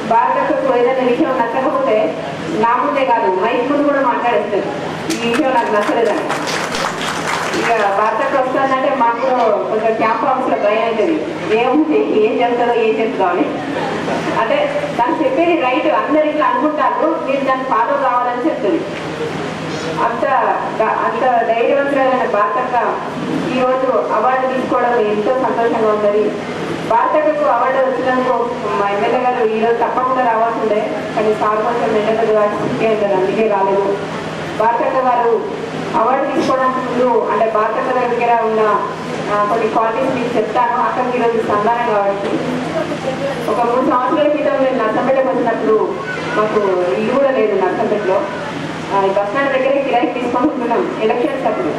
భారతకు ఏదైనా విషయం నచ్చకపోతే నా ముందే కాదు మైక్ ముందు కూడా మాట్లాడేస్తారు ఈ విషయం నాకు నచ్చలేదని ఇక భారతకు వస్తుందంటే మాకు కొంచెం క్యాంప్ హౌస్ లో భయం అవుతుంది ఏముంది ఏం చేస్తుందో ఏం చేస్తుందో అని అంటే దాన్ని చెప్పేది రైట్ అందరు ఇట్లా అనుకుంటారు మీరు దాన్ని ఫాలో కావాలని చెప్తుంది అంత అంత ధైర్యవంతులైన భారతక్క ఈరోజు అవార్డు తీసుకోవడం ఎంతో సంతోషంగా ఉన్నది భారతకు అవార్డు వచ్చినందుకు మా ఎమ్మెల్యే గారు ఈరోజు తప్పకుండా రావాల్సిందే కానీ సార్ కొంచెం ఎండలు కాబట్టి అందుకే రాలేదు భారతక్క గారు అవార్డు తీసుకోవడానికి ముందు అంటే భారతక్క దగ్గర ఉన్న ఆ, కొన్ని క్వాలిటీస్ మీకు చెప్తాను అక్కడికి ఈరోజు సంధానం కాబట్టి ఒక మూడు సంవత్సరాల క్రితం నేను నర్సంపేటకు వచ్చినప్పుడు మాకు ఇల్లు కూడా లేదు నర్సంపేటలో ఆ, ఈ బస్ స్టాండ్ దగ్గర కిరాయికి తీసుకొని ఉంటున్నాం ఎలక్షన్స్ అప్పుడు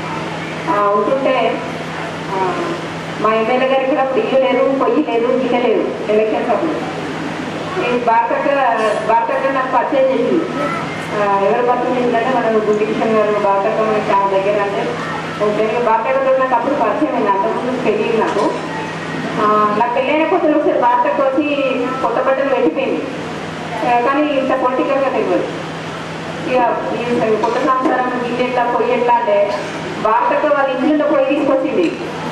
ఆ, ఉంటుంటే ఆ, మా ఎమ్మెల్యే గారికి కూడా అప్పుడు ఇల్లు లేదు పొయ్యి లేదు గిన్నె లేదు ఎలక్షన్స్ అప్పుడు నేను భారతక్క భారతక్క నాకు పరిచయం చేసింది ఆ, ఎవరు పరిచయం చేసిందంటే మన గుడ్డి కిషన్ గారు భారతక్క మనకి చాలా దగ్గర అంటే ఓకే భారతక్క నాకు అప్పుడు పరిచయం అయింది అంతకుముందు తెలియదు నాకు ఆ, నాకు పెళ్ళైన కొత్తలో ఒకసారి భారతకు వచ్చి కొత్త బట్టలు పెట్టిపోయింది ఆ, కానీ ఇంత పొలిటికల్గా తెలియదు ఇక ఈ కొత్త సంవత్సరం ఇల్లు ఎట్లా పొయ్యి ఎట్లా అంటే భారతకు వాళ్ళ ఇంట్లో పొయ్యి తీసుకొచ్చింది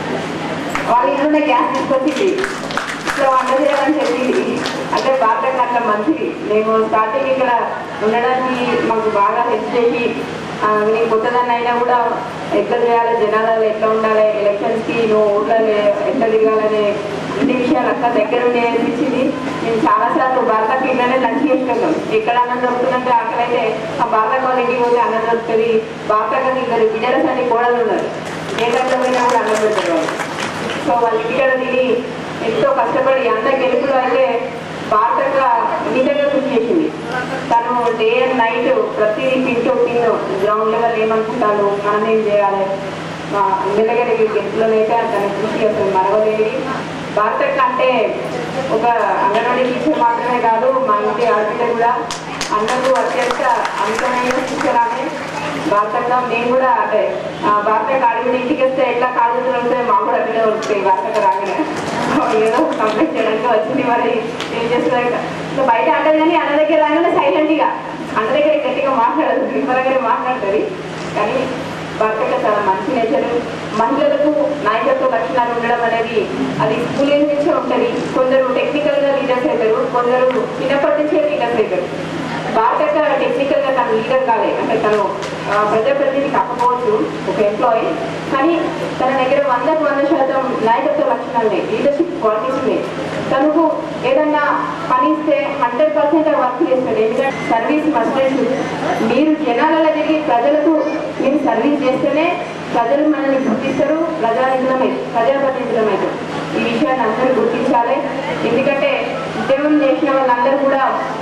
వాళ్ళ ఇంట్లోనే గ్యాస్ తీసుకొచ్చింది ఇట్లా వంట చేయాలని చెప్పింది అంటే భారతకు అట్లా మంచిది మేము స్టార్టింగ్ ఇక్కడ ఉండడానికి మాకు బాగా హెల్ప్ చేసి ఆ, నేను కొత్తదాన్ని అయినా కూడా ఎట్లా చేయాలి జనాలలో ఎట్లా ఉండాలి ఎలక్షన్స్కి నువ్వు ఊళ్ళో ఎట్లా తిరగాలనే అన్ని విషయాలు అక్క దగ్గర ఉండి అనిపించింది నేను చాలాసార్లు భారతకు ఇళ్ళనే లంచ్ చేసుకుంటాం ఎక్కడ అన్నం దొరుకుతుందంటే అక్కడైతే ఆ భారతకు వాళ్ళ ఇంటికి పోతే అన్నం దొరుకుతుంది భారతకు ఇద్దరు బిడ్డలస్ అని కోడలు ఉన్నారు ఏ గంటలో పోయినా కూడా అన్నం పెడతారు వాళ్ళు. సో వాళ్ళ ఇంటికాడ తిని ఎంతో కష్టపడి అంత గెలుపులో అయితే భారతక నిజంగా కృషి చేసింది తను డే అండ్ నైట్ ప్రతిదీ పింటూ పిన్ గ్రౌండ్ లెవెల్ ఏమనుకుంటాను మనం ఏం చేయాలి మా ఎమ్మెల్యే గారి గెలుపులోనైతే తన కృషి అసలు మరవలేని భారతక అంటే ఒక అంగన్వాడీ టీచర్ మాత్రమే కాదు మా ఇంటి ఆడపిల్ల కూడా అందరూ అత్యంత అమితమైన టీచర్ ఆమె భారతంగా నేను కూడా అంటే ఆ భారత కాడిని ఇంటికి వస్తే ఎట్లా కాలేజీలో ఉంటే మా కూడా అట్లనే ఉంటుంది భారతకు రాగానే ఏదో కంప్లైంట్ చేయడానికి వచ్చింది మరి ఏం చేస్తారు ఇంకా బయట అంటది కానీ అన్న దగ్గర రాగానే సైలెంట్గా అన్న దగ్గర గట్టిగా మాట్లాడదు విఫలంగానే మాట్లాడుతుంది కానీ భర్తగా చాలా మంచి నేచర్ మహిళలకు నాయకత్వ లక్షణాలు ఉండడం అనేది అది స్కూల్ ఏజ్ నుంచే ఉంటుంది కొందరు టెక్నికల్ గా లీడర్స్ అవుతారు కొందరు చిన్నప్పటి నుంచే లీడర్స్ అవుతారు భారతక టెక్నికల్ గా తను లీడర్ కాలే అంటే తను ఆ, ప్రజాప్రతినిధి కాకపోవచ్చు ఒక ఎంప్లాయీ కానీ తన దగ్గర వందకు వంద శాతం నాయకత్వ లక్షణాలు ఉన్నాయి లీడర్షిప్ క్వాలిటీస్ ఉన్నాయి తనకు ఏదన్నా పని ఇస్తే హండ్రెడ్ పర్సెంట్ వర్క్ చేస్తాడు ఎందుకంటే సర్వీస్ మస్టెడ్ మీరు జనాలలో తిరిగి ప్రజలకు మీరు సర్వీస్ చేస్తేనే ప్రజలు మనల్ని గుర్తిస్తారు ప్రజానిధులమే ప్రజాప్రతినిధులమే ఈ విషయాన్ని అందరూ గుర్తించాలి ఎందుకంటే ఉద్యమం చేసిన వాళ్ళందరూ కూడా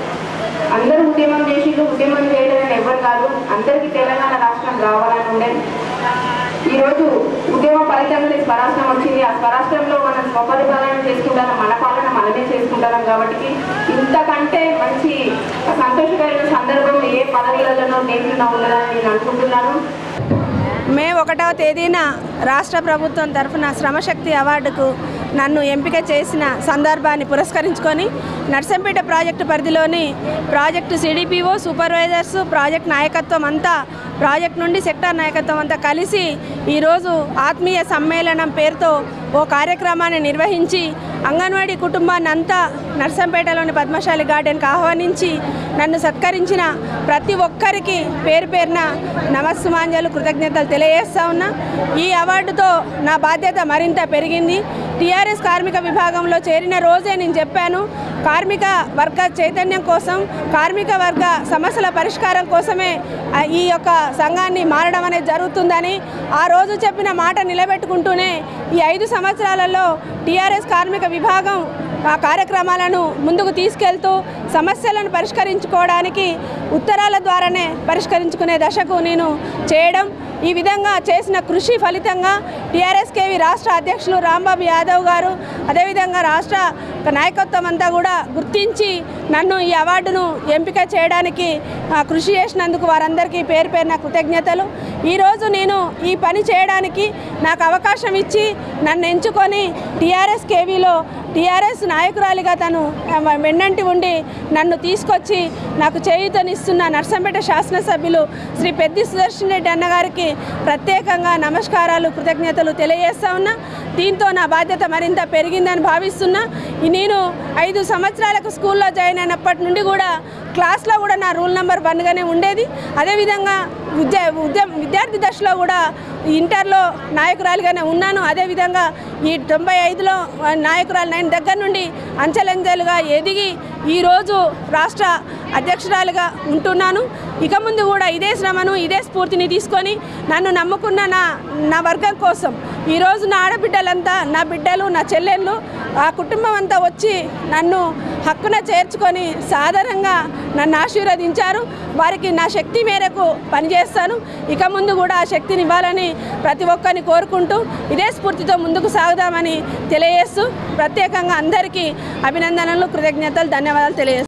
అందరూ ఉద్యమం చేసిండ్రు ఉద్యమం చేయలేదని ఎవరు కాదు అందరికీ తెలంగాణ రాష్ట్రం రావాలని ఉండేది ఈ రోజు ఉద్యమ ఫలితంగా ఈ స్వరాష్ట్రం వచ్చింది ఆ స్వరాష్ట్రంలో మనం స్వపరిపాలన చేసుకుంటాం మన పాలన మనమే చేసుకుంటాం కాబట్టి ఇంతకంటే మంచి సంతోషకరమైన సందర్భం ఏ పదవులలోనో దేంట్లో ఉండదని నేను అనుకుంటున్నాను మే ఒకటవ తేదీన రాష్ట్ర ప్రభుత్వం తరఫున శ్రమశక్తి అవార్డుకు నన్ను ఎంపిక చేసిన సందర్భాన్ని పురస్కరించుకొని నర్సంపేట ప్రాజెక్టు పరిధిలోని ప్రాజెక్టు సిడిపిఓ సూపర్వైజర్స్ ప్రాజెక్ట్ నాయకత్వం అంతా ప్రాజెక్ట్ నుండి సెక్టార్ నాయకత్వం అంతా కలిసి ఈరోజు ఆత్మీయ సమ్మేళనం పేరుతో ఓ కార్యక్రమాన్ని నిర్వహించి అంగన్వాడీ కుటుంబాన్ని అంతా నర్సంపేటలోని పద్మశాలి గార్డెన్కి ఆహ్వానించి నన్ను సత్కరించిన ప్రతి ఒక్కరికి పేరు పేరున నమస్సుమాంజలు కృతజ్ఞతలు తెలియజేస్తా ఉన్నా ఈ అవార్డుతో నా బాధ్యత మరింత పెరిగింది టీఆర్ఎస్ కార్మిక విభాగంలో చేరిన రోజే నేను చెప్పాను కార్మిక వర్గ చైతన్యం కోసం కార్మిక వర్గ సమస్యల పరిష్కారం కోసమే ఆ, ఈ యొక్క సంఘాన్ని మారడం అనేది జరుగుతుందని ఆ రోజు చెప్పిన మాట నిలబెట్టుకుంటూనే ఈ ఐదు సంవత్సరాలలో టీఆర్ఎస్ కార్మిక విభాగం ఆ కార్యక్రమాలను ముందుకు తీసుకెళ్తూ సమస్యలను పరిష్కరించుకోవడానికి ఉత్తరాల ద్వారానే పరిష్కరించుకునే దశకు నేను చేయడం ఈ విధంగా చేసిన కృషి ఫలితంగా టీఆర్ఎస్కేవి రాష్ట్ర అధ్యక్షులు రాంబాబు యాదవ్ గారు అదేవిధంగా రాష్ట్ర నాయకత్వం అంతా కూడా గుర్తించి నన్ను ఈ అవార్డును ఎంపిక చేయడానికి ఆ, కృషి చేసినందుకు వారందరికీ పేరు పేరున కృతజ్ఞతలు ఈరోజు నేను ఈ పని చేయడానికి నాకు అవకాశం ఇచ్చి నన్ను ఎంచుకొని టీఆర్ఎస్ కేవీలో టీఆర్ఎస్ నాయకురాలిగా తను ఆ, వెన్నంటి ఉండి నన్ను తీసుకొచ్చి నాకు చేయూతనిస్తున్న నర్సంపేట శాసనసభ్యులు శ్రీ పెద్ది సుదర్శన్ రెడ్డి అన్నగారికి ప్రత్యేకంగా నమస్కారాలు కృతజ్ఞతలు తెలియజేస్తా ఉన్నా దీంతో నా బాధ్యత మరింత పెరిగిందని భావిస్తున్నా ఈ నేను ఐదు సంవత్సరాలకు స్కూల్లో జాయిన్ అయినప్పటి నుండి కూడా క్లాస్లో కూడా నా రూల్ నెంబర్ వన్గానే ఉండేది అదేవిధంగా విద్యా ఉద్య విద్యార్థి దశలో కూడా ఇంటర్లో నాయకురాలిగానే ఉన్నాను అదేవిధంగా ఈ తొంభై ఐదులో నాయకురాలు నైన్ దగ్గర నుండి అంచెలంచెలుగా ఎదిగి ఈరోజు రాష్ట్ర అధ్యక్షురాలుగా ఉంటున్నాను ఇక ముందు కూడా ఇదే శ్రమను ఇదే స్ఫూర్తిని తీసుకొని నన్ను నమ్ముకున్న నా నా వర్గం కోసం ఈరోజు నా ఆడబిడ్డలంతా నా బిడ్డలు నా చెల్లెళ్ళు ఆ కుటుంబం అంతా వచ్చి నన్ను హక్కున చేర్చుకొని సాధారణంగా నన్ను ఆశీర్వదించారు వారికి నా శక్తి మేరకు పనిచేస్తాను ఇక ముందు కూడా ఆ శక్తిని ఇవ్వాలని ప్రతి ఒక్కరిని కోరుకుంటూ ఇదే స్ఫూర్తితో ముందుకు సాగుదామని తెలియజేస్తూ ప్రత్యేకంగా అందరికీ అభినందనలు కృతజ్ఞతలు ధన్యవాదాలు తెలియజేస్తాను